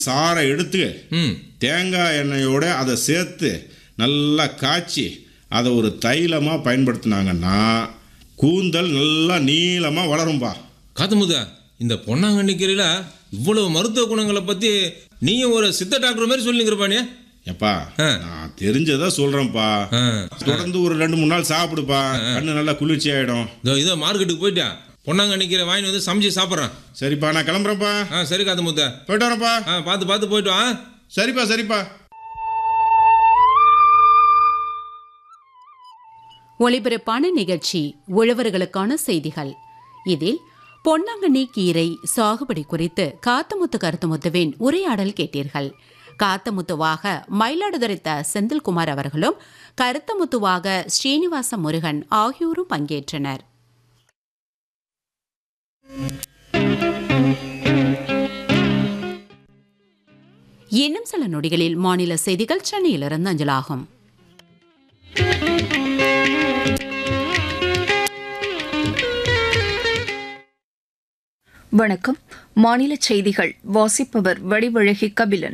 சாறை எடுத்து ம் தேங்காய் எண்ணெயோட அதை சேர்த்து நல்லா காய்ச்சி அதை ஒரு தைலமாக பயன்படுத்தினாங்கன்னா கூந்தல் நல்லா நீளமாக வளரும்பா காத்தமுத இந்த பொன்னாங்கண்ணி கீரையில இவ்வளவு மருத்துவ குணங்களை பத்தி நீயும் ஒரு சித்த டாக்டர் மாதிரி சொல்லிங்கிறப்பானே எப்பா ஆ. நான் தெரிஞ்சதை சொல்கிறேன்ப்பா ஆ தொடர்ந்து ஒரு ரெண்டு மூணு நாள் சாப்பிடுப்பா கண்ணு நல்லா குளிர்ச்சி ஆகிடும் இதோ இதோ மார்க்கெட்டுக்கு போயிட்டேன் பொன்னாங்கண்ணி கீரை வாங்கி வந்து சமைச்சு சாப்பிட்றேன் சரிப்பா நான் கிளம்புறேன்ப்பா ஆ சரி காத்தமுத்த போயிட்டு வரேன்ப்பா ஆ பார்த்து பார்த்து போயிட்டு வா சரிப்பா சரிப்பா ஒளிபரப்பான நிகழ்ச்சி உழவர்களுக்கான செய்திகள் இதில் பொன்னாங்கண்ணி கீரை சாகுபடி குறித்து காத்தமுத்து கருத்துமுத்துவின் உரையாடல் கேட்டீர்கள் காத்தமுத்துவாக மயிலாடுதுறை த செந்தில்குமார் அவர்களும் கருத்தமுத்துவாக ஸ்ரீனிவாச முருகன் ஆகியோரும் பங்கேற்றனர் இன்னும் சில நொடிகளில் மாநில செய்திகள் சென்னையிலிருந்து அஞ்சலாகும் வணக்கம் மாநில செய்திகள் வாசிப்பவர் வடிவழகி கபிலன்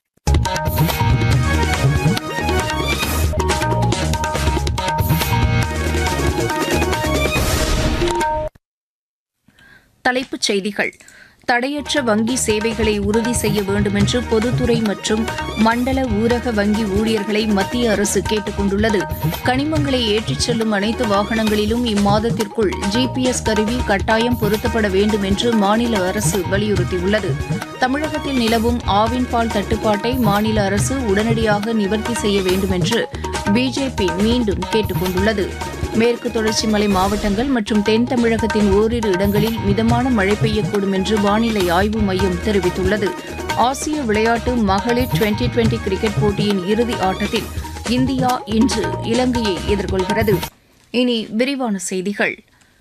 தலைப்புச் செய்திகள் தடையற்ற வங்கி சேவைகளை உறுதி செய்ய வேண்டுமென்று பொதுத்துறை மற்றும் மண்டல ஊரக வங்கி ஊழியர்களை மத்திய அரசு கேட்டுக் கொண்டுள்ளது கனிமங்களை ஏற்றிச் செல்லும் அனைத்து வாகனங்களிலும் இம்மாதத்திற்குள் ஜிபிஎஸ் கருவி கட்டாயம் பொருத்தப்பட வேண்டும் என்று மாநில அரசு வலியுறுத்தியுள்ளது தமிழகத்தில் நிலவும் ஆவின் பால் தட்டுப்பாட்டை மாநில அரசு உடனடியாக நிவர்த்தி செய்ய வேண்டும் என்று பிஜேபி மீண்டும் கேட்டுக் கொண்டுள்ளது மேற்கு தொடர்ச்சி மலை மாவட்டங்கள் மற்றும் தென் தமிழகத்தின் ஓரிரு இடங்களில் மிதமான மழை பெய்யக்கூடும் என்று வானிலை ஆய்வு மையம் தெரிவித்துள்ளது ஆசிய விளையாட்டு மகளிர் டுவெண்டி டுவெண்டி கிரிக்கெட் போட்டியின் இறுதி ஆட்டத்தில் இந்தியா இன்று இலங்கையை எதிர்கொள்கிறது இனி விரிவான செய்திகள்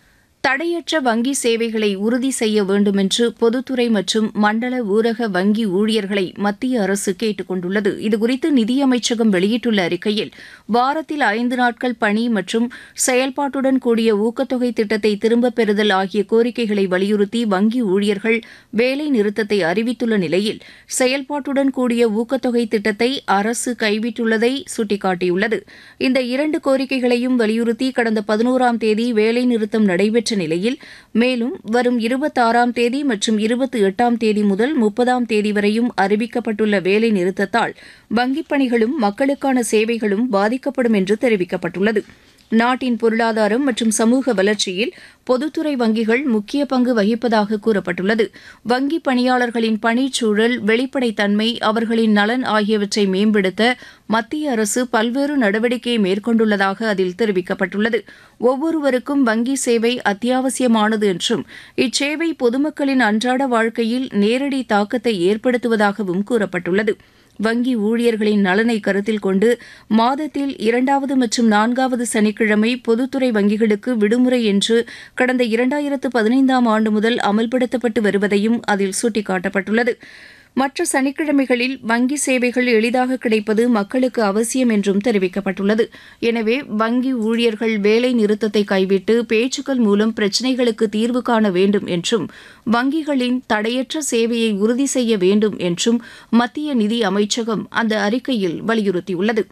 தடையற்ற வங்கி சேவைகளை உறுதி செய்ய வேண்டுமென்று பொதுத்துறை மற்றும் மண்டல ஊரக வங்கி ஊழியர்களை மத்திய அரசு கேட்டுக் கொண்டுள்ளது இதுகுறித்து நிதியமைச்சகம் வெளியிட்டுள்ள அறிக்கையில் வாரத்தில் ஐந்து நாட்கள் பணி மற்றும் செயல்பாட்டுடன் கூடிய ஊக்கத்தொகை திட்டத்தை திரும்பப் பெறுதல் ஆகிய கோரிக்கைகளை வலியுறுத்தி வங்கி ஊழியர்கள் வேலை நிறுத்தத்தை அறிவித்துள்ள நிலையில் செயல்பாட்டுடன் கூடிய ஊக்கத்தொகை திட்டத்தை அரசு கைவிட்டுள்ளதை சுட்டிக்காட்டியுள்ளது இந்த இரண்டு கோரிக்கைகளையும் வலியுறுத்தி கடந்த பதினோராம் தேதி வேலை நிறுத்தம் நடைபெற்ற நிலையில் மேலும் வரும் இருபத்தாறாம் தேதி மற்றும் இருபத்தி எட்டாம் தேதி முதல் முப்பதாம் தேதி வரையும் அறிவிக்கப்பட்டுள்ள வேலை நிறுத்தத்தால் வங்கிப் பணிகளும் மக்களுக்கான சேவைகளும் பாதிக்கப்படும் என்று தெரிவிக்கப்பட்டுள்ளது நாட்டின் பொருளாதாரம் மற்றும் சமூக வளர்ச்சியில் பொதுத்துறை வங்கிகள் முக்கிய பங்கு வகிப்பதாக கூறப்பட்டுள்ளது வங்கி பணியாளர்களின் பணிச்சூழல் வெளிப்படைத்தன்மை அவர்களின் நலன் ஆகியவற்றை மேம்படுத்த மத்திய அரசு பல்வேறு நடவடிக்கையை மேற்கொண்டுள்ளதாக அதில் தெரிவிக்கப்பட்டுள்ளது ஒவ்வொருவருக்கும் வங்கி சேவை அத்தியாவசியமானது என்றும் இச்சேவை பொதுமக்களின் அன்றாட வாழ்க்கையில் நேரடி தாக்கத்தை ஏற்படுத்துவதாகவும் கூறப்பட்டுள்ளது வங்கி ஊழியர்களின் நலனை கருத்தில் கொண்டு மாதத்தில் இரண்டாவது மற்றும் நான்காவது சனிக்கிழமை பொதுத்துறை வங்கிகளுக்கு விடுமுறை என்று கடந்த இரண்டாயிரத்து பதினைந்தாம் ஆண்டு முதல் அமல்படுத்தப்பட்டு வருவதையும் அதில் சுட்டிக்காட்டப்பட்டுள்ளது மற்ற சனிக்கிழமைகளில் வங்கி சேவைகள் எளிதாக கிடைப்பது மக்களுக்கு அவசியம் என்றும் தெரிவிக்கப்பட்டுள்ளது எனவே வங்கி ஊழியர்கள் வேலை நிறுத்தத்தை கைவிட்டு பேச்சுக்கள் மூலம் பிரச்சினைகளுக்கு தீர்வு காண வேண்டும் என்றும் வங்கிகளின் தடையற்ற சேவையை உறுதி செய்ய வேண்டும் என்றும் மத்திய நிதி அமைச்சகம் அந்த அறிக்கையில் வலியுறுத்தியுள்ளது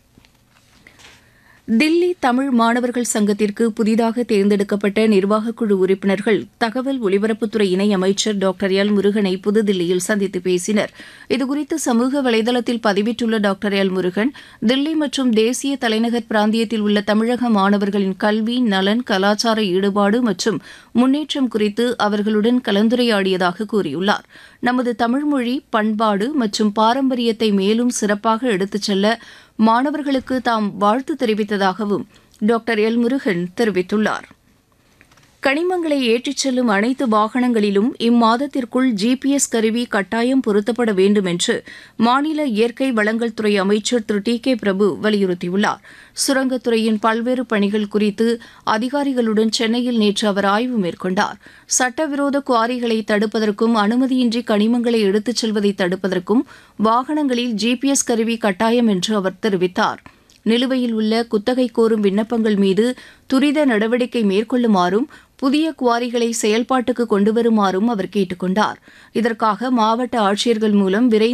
தில்லி தமிழ் மாணவர்கள் சங்கத்திற்கு புதிதாக தேர்ந்தெடுக்கப்பட்ட நிர்வாகக் குழு உறுப்பினர்கள் தகவல் ஒலிபரப்புத்துறை இணையமைச்சர் டாக்டர் எல் முருகனை புதுதில்லியில் சந்தித்து பேசினர் இதுகுறித்து சமூக வலைதளத்தில் பதிவிட்டுள்ள டாக்டர் எல் முருகன் தில்லி மற்றும் தேசிய தலைநகர் பிராந்தியத்தில் உள்ள தமிழக மாணவர்களின் கல்வி நலன் கலாச்சார ஈடுபாடு மற்றும் முன்னேற்றம் குறித்து அவர்களுடன் கலந்துரையாடியதாக கூறியுள்ளார் நமது தமிழ்மொழி பண்பாடு மற்றும் பாரம்பரியத்தை மேலும் சிறப்பாக எடுத்துச் செல்ல மாணவர்களுக்கு தாம் வாழ்த்து தெரிவித்ததாகவும் டாக்டர் எல் முருகன் தெரிவித்துள்ளார் கனிமங்களை ஏற்றிச் செல்லும் அனைத்து வாகனங்களிலும் இம்மாதத்திற்குள் ஜிபிஎஸ் கருவி கட்டாயம் பொருத்தப்பட வேண்டும் என்று மாநில இயற்கை வளங்கள் துறை அமைச்சர் திரு டி கே பிரபு வலியுறுத்தியுள்ளார் சுரங்கத்துறையின் பல்வேறு பணிகள் குறித்து அதிகாரிகளுடன் சென்னையில் நேற்று அவர் ஆய்வு மேற்கொண்டார் சட்டவிரோத குவாரிகளை தடுப்பதற்கும் அனுமதியின்றி கனிமங்களை எடுத்துச் செல்வதை தடுப்பதற்கும் வாகனங்களில் ஜிபிஎஸ் கருவி கட்டாயம் என்று அவர் தெரிவித்தார் நிலுவையில் உள்ள குத்தகை கோரும் விண்ணப்பங்கள் மீது துரித நடவடிக்கை மேற்கொள்ளுமாறும் புதிய குவாரிகளை செயல்பாட்டுக்கு கொண்டுவருமாறும் அவர் கேட்டுக் கொண்டார் இதற்காக மாவட்ட ஆட்சியர்கள் மூலம் விரைந்து